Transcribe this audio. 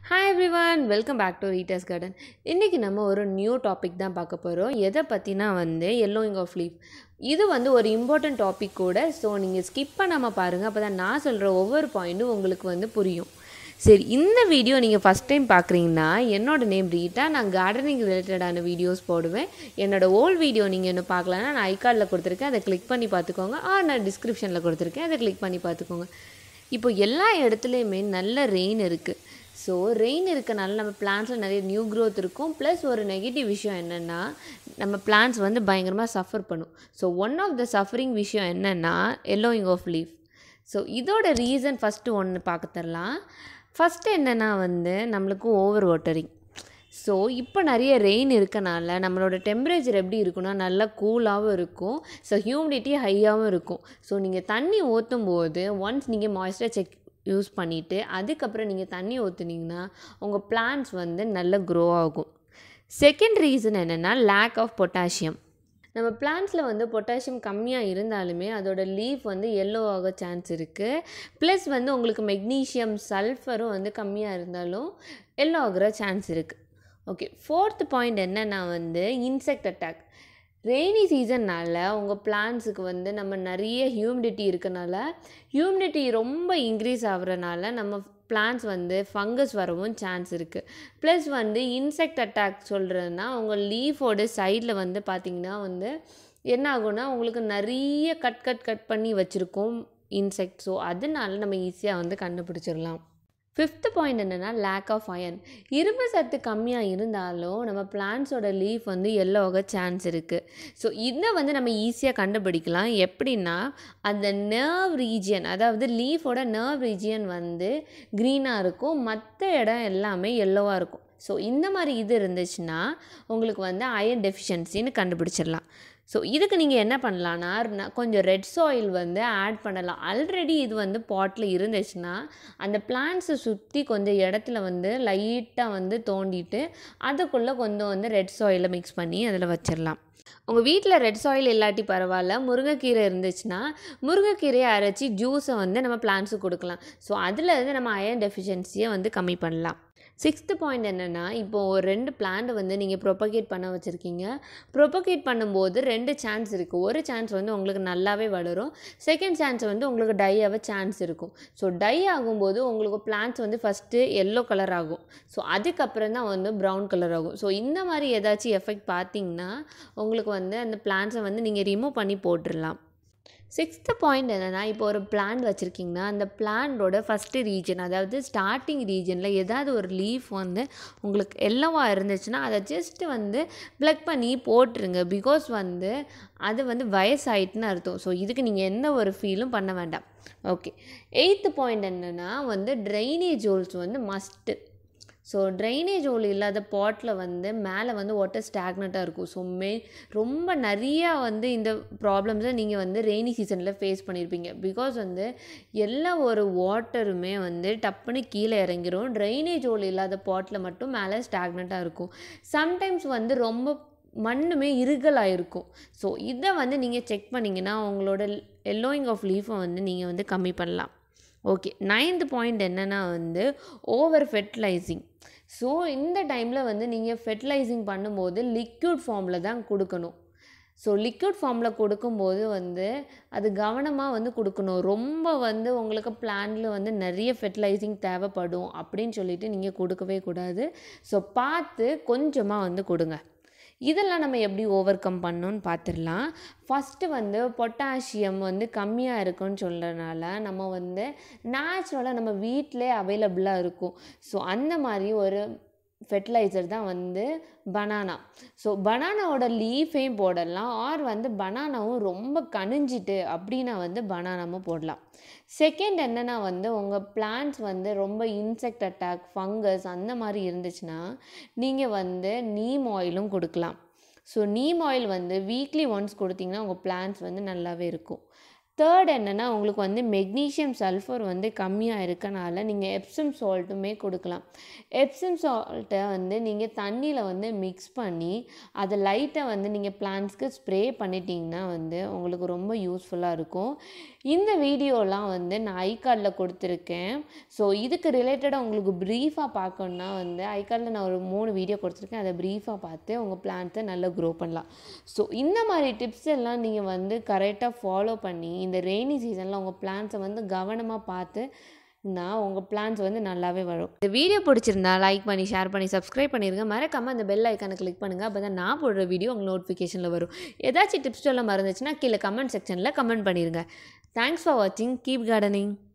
hi everyone welcome back to Rita's garden இன்றைக்கி நம்ம ஒரு நியூ டாபிக் தான் பார்க்க போகிறோம் எதை பற்றினா வந்து எல்லோயிங் ஆஃப் லீஃப் இது வந்து ஒரு இம்பார்ட்டன்ட் டாபிக் கூட ஸோ நீங்கள் ஸ்கிப் பண்ணாமல் பாருங்கள் அப்போ தான் நான் சொல்கிற ஒவ்வொரு பாயிண்ட்டும் உங்களுக்கு வந்து புரியும் சரி இந்த வீடியோ நீங்கள் ஃபஸ்ட் டைம் பார்க்குறீங்கன்னா என்னோட நேம் ரீட்டா நான் கார்டனிங் ரிலேட்டடான வீடியோஸ் போடுவேன் என்னோட ஓல்ட் வீடியோ நீங்கள் இன்னும் பார்க்கலன்னா நான் ஐகார்டில் கொடுத்துருக்கேன் அதை கிளிக் பண்ணி பார்த்துக்கோங்க ஆ நான் டிஸ்கிரிப்ஷனில் கொடுத்துருக்கேன் அதை கிளிக் பண்ணி பார்த்துக்கோங்க இப்போ எல்லா இடத்துலையுமே நல்ல ரெயின் இருக்குது ஸோ ரெயின் இருக்கனால நம்ம பிளான்ஸில் நிறைய நியூ க்ரோத் இருக்கும் ப்ளஸ் ஒரு நெகட்டிவ் விஷயம் என்னென்னா நம்ம பிளான்ஸ் வந்து பயங்கரமாக சஃபர் பண்ணும் so one of the suffering விஷயம் என்னென்னா எல்லோயிங் ஆஃப் லீஃப் ஸோ இதோட ரீசன் ஃபஸ்ட்டு ஒன்று பார்க்க தரலாம் ஃபஸ்ட்டு என்னென்னா வந்து நம்மளுக்கு ஓவர் வாட்டரிங் ஸோ இப்போ நிறைய ரெயின் இருக்கனால நம்மளோட டெம்பரேச்சர் எப்படி இருக்குன்னா நல்லா கூலாகவும் இருக்கும் ஸோ ஹியூமிடிட்டி ஹையாகவும் இருக்கும் ஸோ நீங்கள் தண்ணி ஊற்றும் போது ஒன்ஸ் நீங்கள் மாய்ஸ்டர் செக் யூஸ் பண்ணிவிட்டு அதுக்கப்புறம் நீங்கள் தண்ணி ஊற்றுனீங்கன்னா உங்கள் பிளான்ஸ் வந்து நல்லா க்ரோ ஆகும் செகண்ட் ரீசன் என்னென்னா லேக் ஆஃப் பொட்டாசியம் நம்ம பிளான்ஸில் வந்து பொட்டாசியம் கம்மியாக இருந்தாலுமே அதோட லீஃப் வந்து எல்லோ ஆக சான்ஸ் இருக்குது ப்ளஸ் வந்து உங்களுக்கு மெக்னீஷியம் சல்ஃபரும் வந்து கம்மியாக இருந்தாலும் எல்லோ ஆகிற சான்ஸ் இருக்குது ஓகே ஃபோர்த் பாயிண்ட் என்னென்னா வந்து இன்செக்ட் அட்டாக் ரெய்னி சீசன்னால் உங்கள் பிளான்ஸுக்கு வந்து நம்ம நிறைய ஹியூமிடிட்டி இருக்கனால ஹியூமிடிட்டி ரொம்ப இன்க்ரீஸ் ஆகுறனால நம்ம பிளான்ஸ் வந்து ஃபங்கஸ் வரவும் சான்ஸ் இருக்குது ப்ளஸ் வந்து இன்செக்ட் அட்டாக் சொல்கிறதுனா உங்கள் லீஃபோட சைடில் வந்து பார்த்திங்கன்னா வந்து என்ன ஆகும்னா உங்களுக்கு நிறைய கட் கட் கட் பண்ணி வச்சுருக்கோம் இன்செக்ட் ஸோ அதனால நம்ம ஈஸியாக வந்து கண்டுபிடிச்சிடலாம் ஃபிஃப்த்து பாயிண்ட் என்னென்னா லேக் ஆஃப் அயன் இரும்பு சத்து கம்மியாக இருந்தாலும் நம்ம பிளான்ஸோட லீஃப் வந்து எல்லோ ஆக சான்ஸ் இருக்குது ஸோ இதை வந்து நம்ம ஈஸியாக கண்டுபிடிக்கலாம் எப்படின்னா அந்த நர்வ் ரீஜியன் அதாவது லீஃபோட நர்வ் ரீஜியன் வந்து க்ரீனாக இருக்கும் மற்ற இடம் எல்லாமே எல்லோவாக இருக்கும் ஸோ இந்த மாதிரி இது இருந்துச்சுன்னா உங்களுக்கு வந்து அயன் டெஃபிஷியன்சின்னு கண்டுபிடிச்சிடலாம் ஸோ இதுக்கு நீங்கள் என்ன பண்ணலான்னா கொஞ்சம் ரெட் சாயில் வந்து ஆட் பண்ணலாம் ஆல்ரெடி இது வந்து பாட்டில் இருந்துச்சுன்னா அந்த பிளான்ஸை சுற்றி கொஞ்சம் இடத்துல வந்து லைட்டாக வந்து தோண்டிட்டு அதுக்குள்ளே கொஞ்சம் வந்து ரெட் சாயிலை மிக்ஸ் பண்ணி அதில் வச்சிடலாம் உங்கள் வீட்டில் ரெட் சாயில் இல்லாட்டி பரவாயில்ல முருங்கைக்கீரை இருந்துச்சுன்னா முருங்கைக்கீரையை அரைச்சி ஜூஸை வந்து நம்ம பிளான்ஸுக்கு கொடுக்கலாம் ஸோ அதில் இருந்து நம்ம அயன் டெஃபிஷியன்சியை வந்து கம்மி பண்ணலாம் சிக்ஸ்த்து பாயிண்ட் என்னென்னா இப்போது ஒரு ரெண்டு பிளான்ட்டை வந்து நீங்கள் ப்ரொபகேட் பண்ண வச்சுருக்கீங்க ப்ரொபகேட் பண்ணும்போது ரெண்டு சான்ஸ் இருக்குது ஒரு சான்ஸ் வந்து உங்களுக்கு நல்லாவே வளரும் செகண்ட் சான்ஸ் வந்து உங்களுக்கு டை ஆக சான்ஸ் இருக்கும் ஸோ டை ஆகும்போது உங்களுக்கு பிளான்ட்ஸ் வந்து ஃபஸ்ட்டு எல்லோ கலர் ஆகும் ஸோ அதுக்கப்புறம் தான் வந்து ப்ரௌன் கலர் ஆகும் ஸோ இந்த மாதிரி ஏதாச்சும் எஃபெக்ட் பார்த்தீங்கன்னா உங்களுக்கு வந்து அந்த பிளான்ஸை வந்து நீங்கள் ரிமூவ் பண்ணி போட்டுடலாம் சிக்ஸ்த்து பாயிண்ட் என்னென்னா இப்போ ஒரு பிளான்ட் வச்சுருக்கீங்கன்னா அந்த பிளான்டோட ஃபஸ்ட்டு ரீஜன் அதாவது ஸ்டார்டிங் ரீஜனில் ஏதாவது ஒரு லீஃப் வந்து உங்களுக்கு எல்லோவாக இருந்துச்சுன்னா அதை ஜஸ்ட்டு வந்து ப்ளக் பண்ணி போட்டுருங்க பிகாஸ் வந்து அது வந்து வயசாயிட்டுன்னு அர்த்தம் ஸோ இதுக்கு நீங்கள் எந்த ஒரு ஃபீலும் பண்ண வேண்டாம் ஓகே எயித்து பாயிண்ட் என்னென்னா வந்து ட்ரைனேஜ் ஹோல்ஸ் வந்து மஸ்ட்டு ஸோ ட்ரைனேஜ் ஹோல் இல்லாத பாட்டில் வந்து மேலே வந்து வாட்டர் ஸ்டாக்னட்டாக இருக்கும் ஸோ மே ரொம்ப நிறையா வந்து இந்த ப்ராப்ளம்ஸை நீங்கள் வந்து ரெய்னி சீசனில் ஃபேஸ் பண்ணியிருப்பீங்க பிகாஸ் வந்து எல்லா ஒரு வாட்டருமே வந்து டப்புன்னு கீழே இறங்கிரும் ட்ரைனேஜ் ஹோல் இல்லாத பாட்டில் மட்டும் மேலே ஸ்டாக்னட்டாக இருக்கும் சம்டைம்ஸ் வந்து ரொம்ப மண்ணுமே இருகலாக இருக்கும் ஸோ இதை வந்து நீங்கள் செக் பண்ணிங்கன்னா உங்களோட எல்லோயிங் ஆஃப் லீஃபை வந்து நீங்கள் வந்து கம்மி பண்ணலாம் ஓகே நைன்த் பாயிண்ட் என்னென்னா வந்து ஓவர் ஃபெர்டிலைசிங் ஸோ இந்த டைமில் வந்து நீங்கள் ஃபெர்டிலைசிங் பண்ணும்போது லிக்விட் ஃபார்மில் தான் கொடுக்கணும் ஸோ லிக்விட் ஃபார்மில் கொடுக்கும்போது வந்து அது கவனமாக வந்து கொடுக்கணும் ரொம்ப வந்து உங்களுக்கு பிளான்டில் வந்து நிறைய ஃபெர்டிலைசிங் தேவைப்படும் அப்படின்னு சொல்லிட்டு நீங்கள் கொடுக்கவே கூடாது ஸோ பார்த்து கொஞ்சமாக வந்து கொடுங்க இதெல்லாம் நம்ம எப்படி ஓவர் கம் பண்ணணும்னு பார்த்துடலாம் ஃபஸ்ட்டு வந்து பொட்டாசியம் வந்து கம்மியாக இருக்குன்னு சொல்கிறனால நம்ம வந்து நேச்சுரலாக நம்ம வீட்டிலே அவைலபிளாக இருக்கும் ஸோ அந்த மாதிரி ஒரு ஃபெர்டிலைசர் தான் வந்து பனானா ஸோ பனானாவோட லீஃபையும் போடலாம் ஆர் வந்து பனானாவும் ரொம்ப கனிஞ்சிட்டு அப்படின்னா வந்து பனானாவும் போடலாம் செகண்ட் என்னென்னா வந்து உங்கள் பிளான்ட்ஸ் வந்து ரொம்ப இன்செக்ட் அட்டாக் ஃபங்கஸ் அந்த மாதிரி இருந்துச்சுன்னா நீங்கள் வந்து நீம் ஆயிலும் கொடுக்கலாம் ஸோ நீம் ஆயில் வந்து வீக்லி ஒன்ஸ் கொடுத்தீங்கன்னா உங்கள் பிளான்ட்ஸ் வந்து நல்லாவே இருக்கும் தேர்ட் என்னென்னா உங்களுக்கு வந்து மெக்னீஷியம் சல்ஃபர் வந்து கம்மியாக இருக்கனால நீங்கள் எப்சம் சால்ட்டுமே கொடுக்கலாம் எப்சம் சால்ட்டை வந்து நீங்கள் தண்ணியில் வந்து மிக்ஸ் பண்ணி அதை லைட்டாக வந்து நீங்கள் பிளான்ஸ்க்கு ஸ்ப்ரே பண்ணிட்டீங்கன்னா வந்து உங்களுக்கு ரொம்ப யூஸ்ஃபுல்லாக இருக்கும் இந்த வீடியோலாம் வந்து நான் ஐகார்டில் கொடுத்துருக்கேன் ஸோ இதுக்கு ரிலேட்டடாக உங்களுக்கு ப்ரீஃபாக பார்க்கணுன்னா வந்து ஐகார்டில் நான் ஒரு மூணு வீடியோ கொடுத்துருக்கேன் அதை ப்ரீஃபாக பார்த்து உங்கள் பிளான்ஸை நல்லா க்ரோ பண்ணலாம் ஸோ இந்த மாதிரி டிப்ஸ் எல்லாம் நீங்கள் வந்து கரெக்டாக ஃபாலோ பண்ணி இந்த ரெய்னி சீசனில் உங்கள் பிளான்ஸை வந்து கவனமாக பார்த்து நான் உங்கள் பிளான்ஸ் வந்து நல்லாவே வரும் இந்த வீடியோ பிடிச்சிருந்தா லைக் பண்ணி ஷேர் பண்ணி சப்ஸ்கிரைப் பண்ணிடுங்க மறக்காமல் அந்த பெல் ஐக்கானை கிளிக் பண்ணுங்கள் அப்போ தான் நான் போடுற வீடியோ உங்களுக்கு நோட்டிஃபிகேஷனில் வரும் ஏதாச்சும் டிப்ஸ் சொல்ல மறந்துச்சுன்னா கீழே கமெண்ட் செக்ஷனில் கமெண்ட் பண்ணிடுங்க தேங்க்ஸ் ஃபார் வாட்சிங் கீப் கார்டனிங்